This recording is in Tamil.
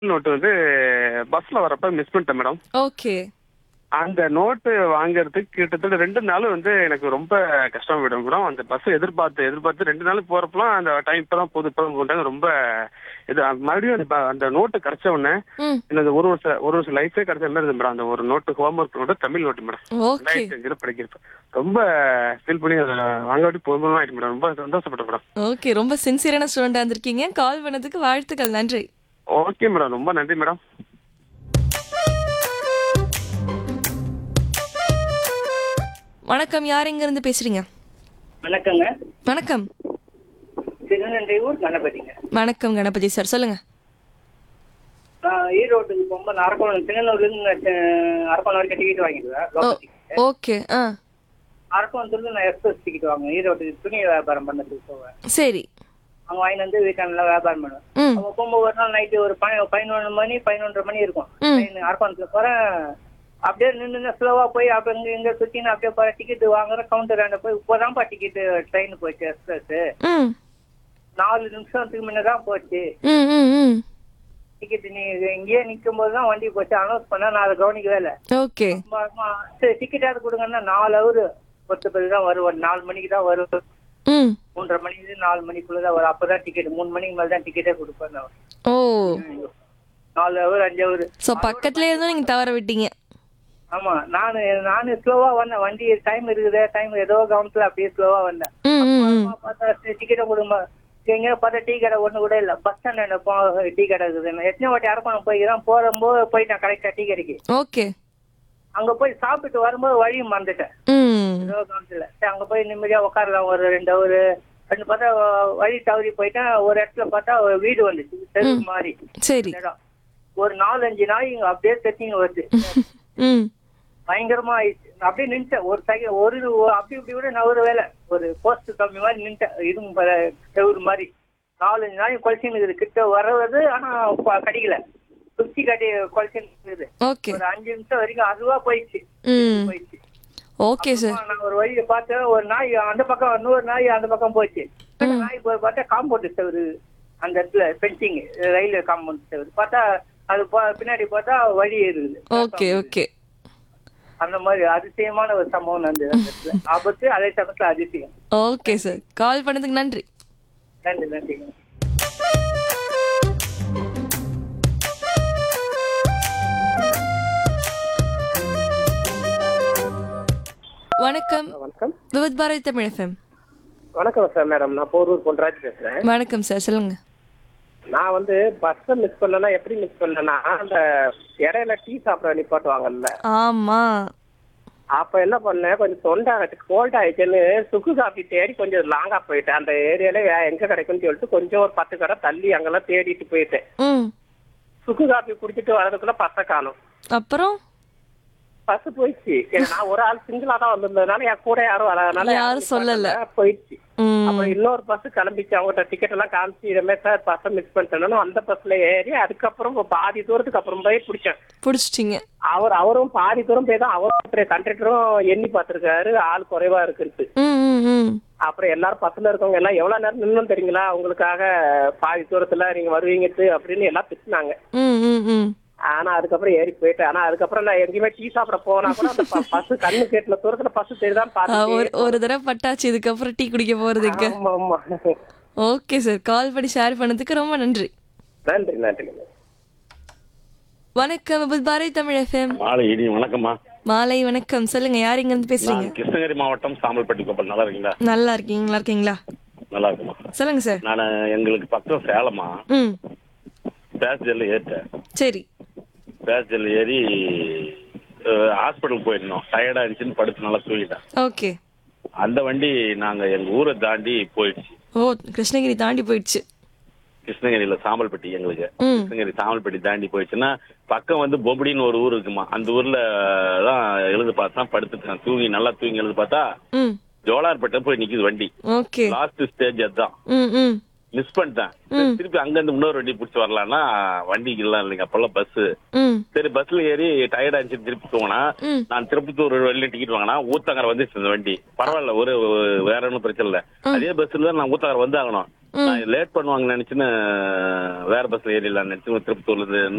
நோட்டு வந்து பஸ்ல வரப்ப மிஸ் பண்ணிட்டேன் மேடம் ஓகே அந்த நோட்டு வாங்குறதுக்கு கிட்டத்தட்ட ரெண்டு நாள் வந்து எனக்கு ரொம்ப கஷ்டம் விடும் மேடம் அந்த பஸ் எதிர்பார்த்து எதிர்பார்த்து ரெண்டு நாள் போறப்பலாம் அந்த டைம் இப்பதான் போகுது இப்பதான் போட்டாங்க ரொம்ப இது மறுபடியும் அந்த ப- அந்த நோட்டு கிடைச்ச உடனே ம் எனக்கு ஒரு வருஷம் ஒரு வருஷம் லைஃபே கிடைச்ச மாதிரி இருந்தது மேடம் அந்த ஒரு note homework note Tamil note madam okay ரெண்டாயிரத்தி அஞ்சுல படிக்கிறப்ப ரொம்ப ஃபீல் பண்ணி அதை வாங்காட்டி போதும் ஆயிட்டு மேடம் ரொம்ப சந்தோஷப்பட்டேன் மேடம் ஓகே ரொம்ப சின்சியரான ஸ்டூடெண்டா இருந்திருக்கீங்க கால் பண்ணதுக்கு வாழ்த்துக்கள் நன்றி ஓகே மேடம் ரொம்ப நன்றி மேடம் வணக்கம் யார் எங்க இருந்து பேசுறீங்க வணக்கங்க வணக்கம் திருநன்றையூர் கணபதிங்க வணக்கம் கணபதி சார் சொல்லுங்க நான் ஈரோட்டுக்கு போகும்போது அரக்கோணம் திருநூர்லேருந்து அரக்கோணம் வரைக்கும் டிக்கெட் வாங்கிடுவேன் ஓ local ticket. ஓகே ஆ அரக்கோணத்துலேருந்து நான் எக்ஸ்பிரஸ் டிக்கெட் வாங்குவேன் ஈரோட்டுக்கு துணி வியாபாரம் பண்ணதுக்கு போவேன் சரி அங்கே வாங்கிட்டு வந்து வீக்கெண்டில் வியாபாரம் பண்ணுவேன் ம் அவங்க போகும்போது ஒரு நாள் நைட்டு ஒரு பதி பதினொன்று மணி பதினொன்றரை மணி இருக்கும் ம். ட்ரெயின் அரக்கோணத்தில் போகிறேன் அப்படியே நின்று ஸ்லோவாக போய் அப்போ இங்கே இங்கே சுற்றின்னு அப்படியே போகிறேன் டிக்கெட் வாங்குறேன் கவுண்டர் போய் இப்போதான்ப்பா டிக்கெட்டு ட்ரெயின் போச்சு எக்ஸ்பிரஸ் ம் நாலு நிமிஷத்துக்கு முன்ன தான் போச்சு ம் ம் ம் டிக்கெட் நீ இங்கேயே நிற்கும் போது தான் வண்டி போச்சு அனௌன்ஸ் பண்ணா நான் அதை கவனிக்கவே இல்லை ஓகே அம்மா, அம்மா, சரி டிக்கெட்டாவது கொடுங்கன்னா நாலு ஹவர் பொறுத்த பிறகு தான் வரும் ஒரு நாலு மணிக்கு தான் வரும் ம் மூன்றரை மணிக்கு நாலு மணிக்குள்ள தான் வரும் அப்பதான் டிக்கெட் மூணு மணிக்கு மேல தான் டிக்கெட்டே கொடுப்பேன் நான். ஓ நாலு ஹவர் அஞ்சு ஹவர் ஸோ பக்கத்துல இருந்தும் நீங்க தவற விட்டீங்க ஆமா நானு நானு ஸ்லோவா வந்தேன் வண்டி டைம் இருக்குது டைம் ஏதோ கவனத்துல அப்படியே ஸ்லோவா வந்தேன் ம் ம் ம் அம்மா பார்த்தா டிக்கெட்டை கொடுங்க எங்க பார்த்தா டீ கடை ஒண்ணு கூட இல்ல பஸ் ஸ்டாண்ட் போ டீ கடை இருக்குது நான் எத்தனை வாட்டி அரக்கணும் போய்க்கிறேன் போகும்போது போயிட்டேன் கரெக்டா டீ கடைக்கு ஓகே அங்க போய் சாப்பிட்டு வரும்போது வழி மறந்துட்டேன் ம் ஏதோ கவனத்துல சரி அங்க போய் நிம்மதியா உட்காரலாம் ஒரு ரெண்டு ஒரு ரெண்டு பார்த்தா வழி தவறி போயிட்டேன் ஒரு இடத்துல பார்த்தா ஒரு வீடு வந்துச்சு தெரு மாதிரி சரி இடம் ஒரு நாலஞ்சு நாய் இங்க அப்படியே செட்டிங்க வருது ம் பயங்கரமா ஆயிடுச்சு நான் அப்படியே நின்ட்டேன் ஒரு செகண்ட் ஒரு ஒரு- அப்படி இப்படி கூட நவரு வேலை ஒரு போஸ்ட் கம்மி மாதிரி நின்ட்டேன் இதுவும் பல செவுரு மாதிரி நாலஞ்சு நாய் குழச்சின்னு இருக்குது கிட்ட வர்றது ஆனா ப- கடிக்கல சுத்தி கட்டி குழச்சின்னு இருக்குது ஓகே ஒரு அஞ்சு நிமிஷம் வரைக்கும் அதுவா போயிடுச்சு ம் போயிடுச்சு ஓகே சார் அப்புறமா நான் ஒரு வழியை பார்த்தேன் ஒரு நாய் அந்த பக்கம் இன்னொரு நாய் அந்த பக்கம் போச்சு அந்த நாய் போய் பார்த்தா காம்பவுண்ட் செவரு அந்த இடத்துல ஃபென்சிங் ரயில்வே காம்பவுண்ட் செவரு பார்த்தா அது பா- பின்னாடி பார்த்தா வழி இருக்குது ஓகே ஓகே அந்த மாதிரி அதிசயமான ஒரு சம்பவம் நடந்தது அந்த இடத்துல ஆபத்து அதே சமயத்துல அதிசயம் ஓகே சார் கால் பண்ணதுக்கு நன்றி நன்றி நன்றிங்க வணக்கம் வணக்கம் விவத் பாரதி தமிழ் எஃப்எம் வணக்கம் சார் மேடம் நான் போரூர் பொன்ராஜ் பேசுறேன் வணக்கம் சார் சொல்லுங்க நான் வந்து பஸ்ஸை மிஸ் பண்ணேன்னா எப்படி மிஸ் பண்ணேன்னா அந்த இடையில டீ சாப்பிட நிப்பாட்டுவாங்கல்ல ஆமா அப்ப என்ன பண்ணேன் கொஞ்சம் தொண்டை கோல்ட் ஆயிடுச்சுன்னு சுக்கு காஃபி தேடி கொஞ்சம் லாங்கா போயிட்டேன் அந்த ஏரியால வே- எங்க கிடைக்கும்னு சொல்லிட்டு கொஞ்சம் ஒரு பத்து கடை தள்ளி அங்கெல்லாம் தேடிட்டு போயிட்டேன் ம் சுக்கு காஃபி குடிச்சிட்டு வரதுக்குள்ள பஸ்ஸை காணும் அப்புறம் பஸ் போயிடுச்சு ஏன்னா நான் ஒரு ஆள் சிங்கிளா தான் வந்திருந்ததுனால என் கூட யாரும் வராதனால யாரும் சொல்லல. போயிடுச்சு ம் அப்புறம் இன்னொரு பஸ் கிளம்பிச்சு அவங்ககிட்ட டிக்கெட் எல்லாம் காமிச்சு இதுமே சார் பஸ்ஸை மிஸ் பண்ணிட்டேன்னு அந்த பஸ்ல ஏறி அதுக்கப்புறம் பாதி தூரத்துக்கு அப்புறம் போய் பிடிச்சேன் பிடிச்சிட்டிங்க அவர் அவரும் பாதி தூரம் போய் தான் அவரும் கண்டக்டரும் எண்ணி பார்த்திருக்காரு ஆள் குறைவா இருக்குன்ட்டு ம் ம் ம் அப்புறம் எல்லாரும் பஸ்ல இருக்கவங்க எல்லாம் எவ்வளவு நேரம் நின்னு தெரியுங்களா உங்களுக்காக பாதி தூரத்துல நீங்க வருவீங்கட்டு அப்படின்னு எல்லாம் திட்டினாங்க ம் ம் ம் ஆனா அதுக்கப்புறம் ஏறி போயிட்டேன் ஆனா அதுக்கப்புறம் நான் எங்கேயுமே டீ சாப்பிட போனா கூட அந்த பஸ் கண்ணு கேட்டுல தூரத்துல பஸ் தெரியுதான் ஆ, ஒரு பாத்து ஒரு தடவை பட்டாச்சு இதுக்கப்புறம் டீ குடிக்க போறதுக்கு ஆமா ஆமா ஓகே சார் கால் பண்ணி ஷேர் பண்ணதுக்கு ரொம்ப நன்றி நன்றி நன்றி வணக்கம் விபத் பாரதி தமிழ் எஃப்எம் மாலை இனி வணக்கம்மா மாலை வணக்கம் சொல்லுங்க யார் இங்க இருந்து பேசுறீங்க நான் கிருஷ்ணகிரி மாவட்டம் சாம்பல்பட்டி கோப்பல் நல்லா இருக்கீங்களா நல்லா இருக்கீங்க நல்லா இருக்கீங்களா நல்லா இருக்குமா சொல்லுங்க சார் நான் எங்களுக்கு பக்கம் சேலமா ம் பேசஞ்சர்ல ஏறிட்டேன் சரி பேசஞ்சர்ல ஏறி ஹாஸ்பிட்டல் போயிருந்தோம் டயர்டா இருந்துச்சுன்னு படுத்து நல்லா தூங்கிட்டேன் ஓகே அந்த வண்டி நாங்க எங்க ஊரை தாண்டி போயிடுச்சு ஓ கிருஷ்ணகிரி தாண்டி போயிடுச்சு கிருஷ்ணகிரியில சாம்பல்பட்டி எங்களுக்கு ம் கிருஷ்ணகிரி சாம்பல்பட்டி தாண்டி போயிடுச்சுன்னா பக்கம் வந்து பொம்படின்னு ஒரு ஊர் இருக்குமா அந்த ஊர்ல தான் எழுது பார்த்தா படுத்துட்டேன் தூங்கி நல்லா தூங்கி எழுது பார்த்தா ம் ஜோலார்பேட்டை போய் நிக்குது வண்டி ஓகே லாஸ்ட் ஸ்டேஜ் அதுதான் ம் ம் மிஸ் பண்ணிட்டேன் சரி, திருப்பி அங்க இருந்து இன்னொரு வண்டி பிடிச்சி வரலாம்னா வண்டிக்கு எல்லாம் இல்லைங்க அப்பெல்லாம் பஸ் ம் சரி பஸ்ல ஏறி டயர்ட் ஆச்சு திருப்பி தூங்கினா ம். நான் திருப்பத்தூர் வழியில டிக்கெட் வாங்கினா ஊத்தங்கரை வந்துச்சு இந்த வண்டி பரவாயில்ல ஒரு ஒரு- வேற ஒன்றும் பிரச்சனை இல்லை அதே பஸ்ல தான் நான் ஊத்தங்கரை வந்து ஆகணும் நான் லேட் பண்ணுவாங்கன்னு நினைச்சுன்னு வேற பஸ்ல ஏறிடலாம்னு நினைச்சு திருப்பத்தூர்ல இருந்து